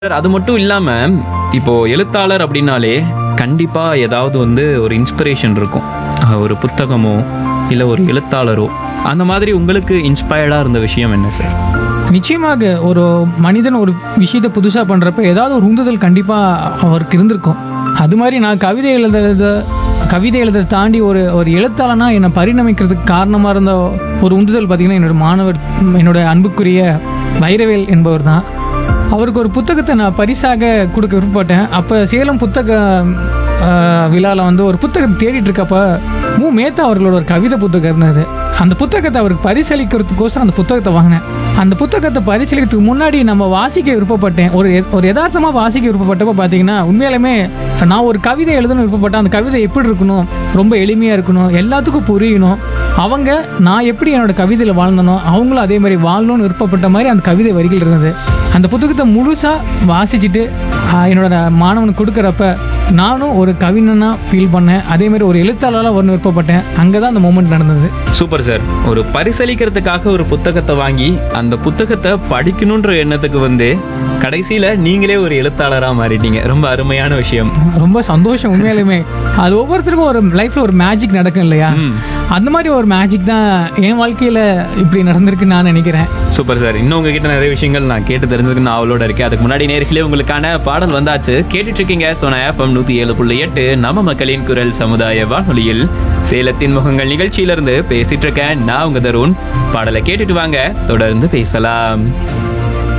Sir அது மட்டும் இல்லாம இப்போ எழுத்தாளர் அப்படின்னாலே கண்டிப்பா ஏதாவது வந்து ஒரு இன்ஸ்பிரேஷன் இருக்கும் அஹ் ஒரு புத்தகமோ இல்ல ஒரு எழுத்தாளரோ அந்த மாதிரி உங்களுக்கு இன்ஸ்பயர்டா இருந்த விஷயம் என்ன சார் நிச்சயமாக ஒரு மனிதன் ஒரு விஷயத்தை புதுசாக பண்ணுறப்ப ஏதாவது ஒரு உந்துதல் கண்டிப்பாக அவருக்கு இருந்திருக்கும் அது மாதிரி நான் கவிதை எழுதுறத கவிதை எழுதுறதை தாண்டி ஒரு ஒரு எழுத்தாளனா என்னை பரிணமிக்கிறதுக்கு காரணமாக இருந்த ஒரு உந்துதல் பார்த்திங்கன்னா என்னோட மாணவர் என்னோட அன்புக்குரிய வைரவேல் என்பவர் தான் அவருக்கு ஒரு புத்தகத்தை நான் பரிசாக கொடுக்க விருப்பப்பட்டேன் அப்போ சேலம் புத்தக விழாவில் வந்து ஒரு புத்தகம் தேடிட்டு இருக்கப்ப மு மேத்தா அவர்களோட ஒரு கவிதை புத்தகம் இருந்தது அந்த புத்தகத்தை அவருக்கு பரிசளிக்கிறதுக்கோசரம் அந்த புத்தகத்தை வாங்கினேன் அந்த புத்தகத்தை பரிசளிக்கிறதுக்கு முன்னாடி நம்ம வாசிக்க விருப்பப்பட்டேன் ஒரு எ- ஒரு யதார்த்தமாக வாசிக்க விருப்பப்பட்டப்ப பார்த்தீங்கன்னா உண்மையாலுமே நான் ஒரு கவிதை எழுதணும் விருப்பப்பட்டேன் அந்த கவிதை எப்படி இருக்கணும் ரொம்ப எளிமையாக இருக்கணும் எல்லாத்துக்கும் புரியணும் அவங்க நான் எப்படி என்னோட கவிதையில் வாழ்ந்தனோ அவங்களும் அதே மாதிரி வாழணும்னு விருப்பப்பட்ட மாதிரி அந்த கவிதை வரிகள் இருந்தது அந்த புத்தகத்தை முழுசாக வாசிச்சுட்டு ஆஹ், என்னோட மாணவனுக்கு கொடுக்குறப்ப நானும் ஒரு கவிஞனா ஃபீல் பண்ணேன் அதே மாதிரி ஒரு எழுத்தாளராக ஒன்று விருப்பப்பட்டேன் அங்கே தான் அந்த மூமெண்ட் நடந்தது சூப்பர் சார் ஒரு பரிசளிக்கிறதுக்காக ஒரு புத்தகத்தை வாங்கி அந்த புத்தகத்தை படிக்கணுன்ற எண்ணத்துக்கு வந்து கடைசியில நீங்களே ஒரு எழுத்தாளரா மாறிட்டீங்க ரொம்ப அருமையான விஷயம் ரொம்ப சந்தோஷம் உண்மையாலுமே அது ஒவ்வொருத்தருக்கும் ஒரு லைஃப்பில் ஒரு மேஜிக் நடக்கும் இல்லையா ம். அந்த மாதிரி ஒரு மேஜிக் தான் என் வாழ்க்கையில் இப்படி நடந்திருக்குன்னு நான் நினைக்கிறேன் சூப்பர் சார் இன்னும் உங்ககிட்ட நிறைய விஷயங்கள் நான் கேட்டு தெரிஞ்சுக்க நான் அவளோட இருக்கேன் அதுக்கு முன்னாடி நேர்களே உங்களுக்கான பாடல் வந்தாச்சு கேட்டுட்டு இருக்கீங்க சோனா எஃப்எம் நூத்தி ஏழு புள்ளி எட்டு நம்ம மக்களின் குரல் சமுதாய வானொலியில் சேலத்தின் முகங்கள் நிகழ்ச்சியிலிருந்து பேசிட்டு இருக்கேன் நான் உங்க தருண் பாடலை கேட்டுட்டு வாங்க தொடர்ந்து பேசலாம்